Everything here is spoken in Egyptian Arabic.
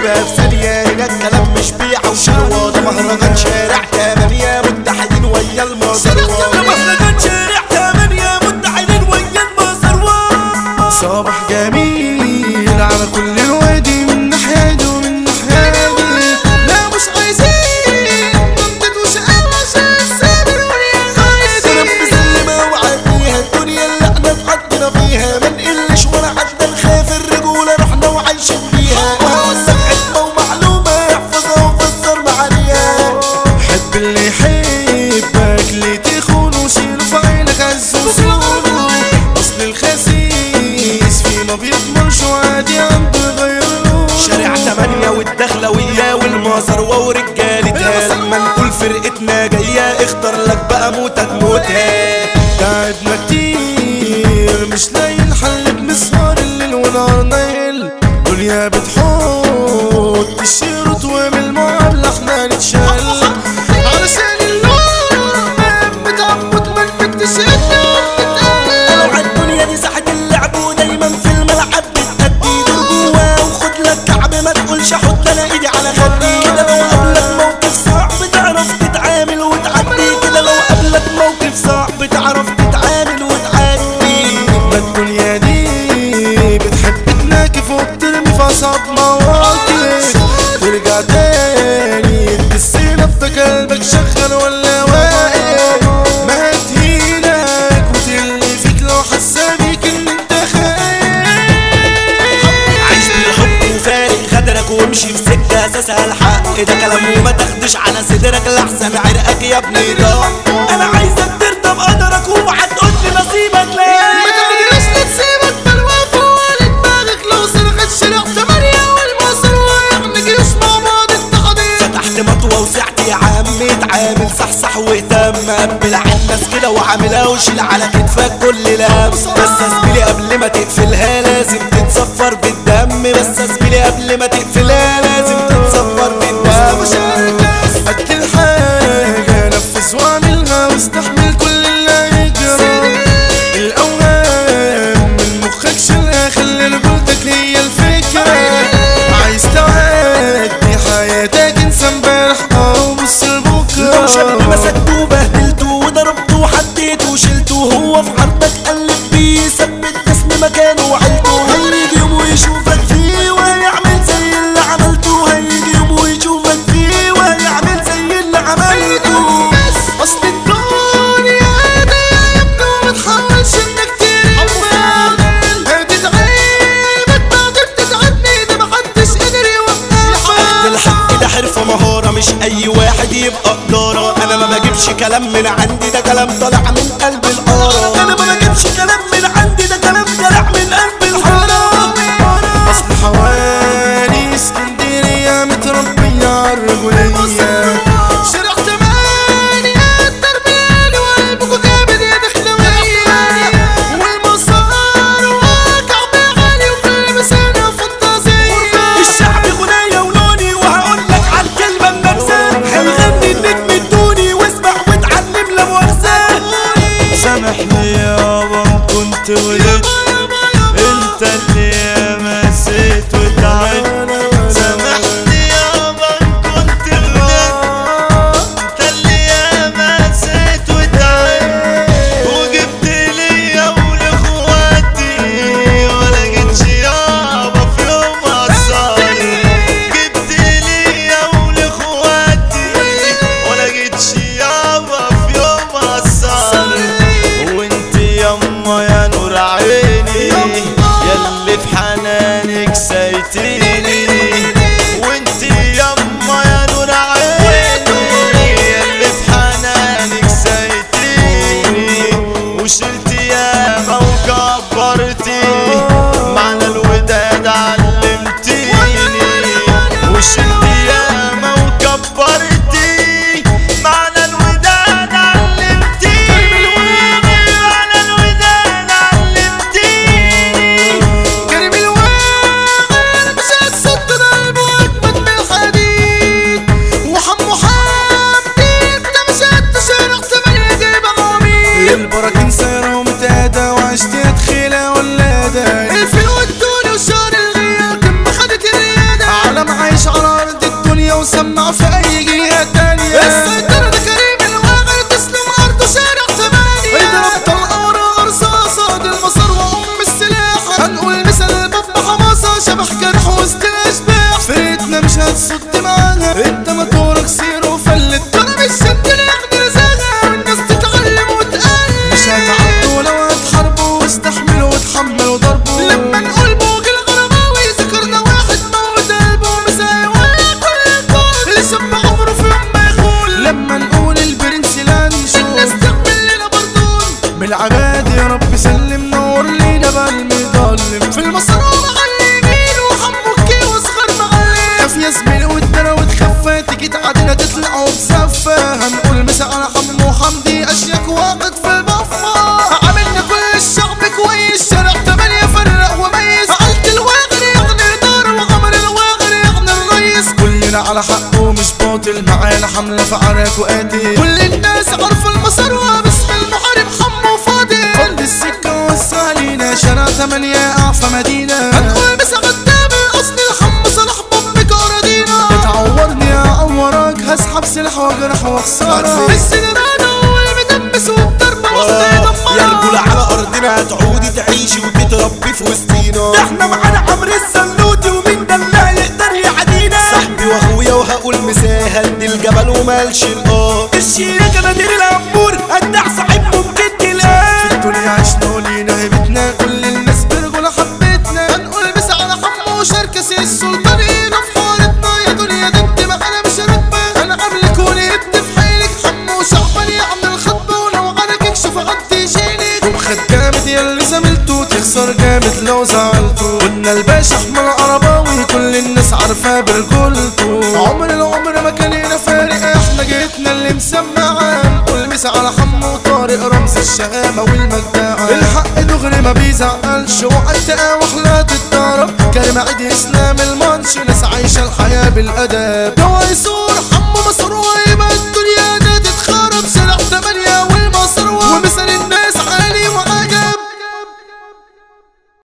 فيها في ثانية هنا الكلام مش بيع وشروة ده مهرجان شارع تمانية متحدين ويا المصروة ده مهرجان شارع تمانية متحدين ويا المصروة صباح جميل على كل الوادي من ناحية دي ومن ناحية دي لا مش عايزين ضدت وشقاوة عشان سابر ويا سلام مسلمة وعديها الدنيا اللي احنا اتحطنا فيها ما نقلش ولا حتى نخاف الرجولة رحنا وعايشين فيها وهوسك حكمة ومعلومة احفظها وفسر معانيها حب اللي يحبك اللي تخون وشيله في عينك عز وصونه اصل الخسيس في ما بيضمنش وعادي عنده يغيره شارع تمانية والدخلة وياه والمصروة ورجالتها لما نقول فرقتنا جاية اختار لك بقى موتة تموتها تعبنا كتير مش لاقي الحل بنسهر الليل ونهار نايل دنيا بتحط الشروط ومن المقابلة احنا نتشال علشان اللون بتعبط ما بتشقنا لو عالدنيا دي ساحة اللعب ودايما في الملعب بتأدي دور جواه وخد لك كعب ما تقولش احط انا ايدي على خدي كده لو قابلك موقف صعب تعرف تتعامل وتعدي كده لو قابلك موقف صعب تعرف تتعامل وتعدي ما الدنيا دي بتحب تناكف وبترمي في اصعب مواقف ترجع تاني تدس نفسك قلبك شغال ولا واقف ما هتهينك وتلي فيك لو حاسه بيك ان انت عيش خايف بالحب وفارق غدرك وامشي في سكة اساسها الحق ده كلام وما تاخدش على صدرك لحسن عرقك يا ابني ضاع انا عايزك ترضى بقدرك وما هتقول لي نصيبك لا ما تقدرش تسيبك بالوقف ولا دماغك لو سرقت شارع تمانية والمصر ويعني جيوش مع بعض التحضير فتحت مطوة وسعت يا عم اتعامل صحصح واهتم قبل على الناس كده وعاملها وشيل على كتفك كل لام بس يا زميلي قبل ما تقفلها لازم تتصفر بالدم بس يا زميلي قبل ما تقفلها لازم تتصفر بالدم قد الحاجة نفذ واعملها واستحمل كل اللي هيجرى الأوهام من مخك شيلها خلي رجولتك هي الفكرة عايز تعدي حياتك انسى امبارح اه وبص لو شاب لبكرة مسكته وبهدلته وضربته وحديته وشلته هو في حربك قلب بيه ثبت اسم مكانه وعيلته هيجي يوم ويشوفك فيه وهيعمل زي اللي عملته هيجي يوم ويشوفك فيه وهيعمل زي اللي عملته اصل الدنيا ده يا ابني وما تحاولش انك ترمى هتتعبك بعد بتتعبني ده محدش قدر يوقفك الحق ده حرفة مهارة مش أي واحد يبقى إدارة أنا ما بجيبش كلام من عندي ده كلام طالع من قلب القارة أنا ما بجيبش كلام من عندي ده كلام طالع من قلب الحارة اصل حوالي اسكندرية متربية عالرجولية شارع تمانية التربية وقلبكوا جامد يا دخلوية والمسار واقع بغالي وكل مسانة فانتازية الشعب غناية ولوني وهقول لك على الكلمة النفسة هيغني النجم الدوني واسمع واتعلم لا مؤاخذة سامحني يابا إن كنت هتصد معاها انت موتورك سير وفلت انا مش شد ياخد رزاقها والناس تتعلم وتقلد مش هتعدوا لو هتحاربوا واستحملوا وتحملوا ضربوا لما نقول بوق الغرباوي ذكرنا واحد موت قلبه مساوي كل الكون اللي شم عمره في يوم ما يخون لما نقول البرنس لانشو الناس تعمل لنا بردون من العباد يا رب سلم نور لينا بالمظلم في المسار معلمين وحموكي واصغر معلم خاف يا زميلي والدرا وتخفى تيجي تعادلنا تطلعوا بزفة هنقول مسا على حمو حمدي اشياك واقد في البفة عملنا كل الشعب كويس شارع تمانية فرق وميز عقلت الواغر يغني دار وغمر الواغر يغني الريس كلنا على حقه مش باطل معانا حملة في عراك وقاتل كل الناس عارفة المسار باسم المحارب حمو فاضل كل السكة وسالينا شارع تمانية أعفى مدينة هنقول مسا قدام الأصل الحم صلاح بامك أراضينا تعورني أعورك هسحب سلاح وجرح وخسارة السينما هو المدمس والضرب وسط يا رجولة على أرضنا هتعودي تعيشي وتتربي في وسطينا احنا معانا عمرو السلوتي ومين ده اللي يقدر يعدينا صاحبي واخويا وهقول مساهل الجبل ومالش القار الشياكة نادر الأمور أجدع صاحب ممكن تلاقيه الدنيا عشنا ولينا هيبتنا كل الناس برجولة حبتنا هنقول بس على حمو وشركة سي السلطان هنا في حارتنا يا دنيا دي انت معانا مش راكبة انا قبلك ونهبت في حيلك حمو شعبان يعمل خطبة ولو عنك اكشف عدي يشيلك ومخد جامد يا اللي زميلته تخسر جامد لو زعلته قلنا الباشا احمد عرباوي كل الناس عارفاه برجولته عمر العمر ما كان هنا فارق احنا جيتنا اللي مسمعة نقول مسا على حمو طارق رمز الشهامة والمجدعة الحق دغري ما بيزعلش وقتها وحلات الطرب كلمة عيد اسلام المنش ناس عايشة الحياة بالأدب ده يسوع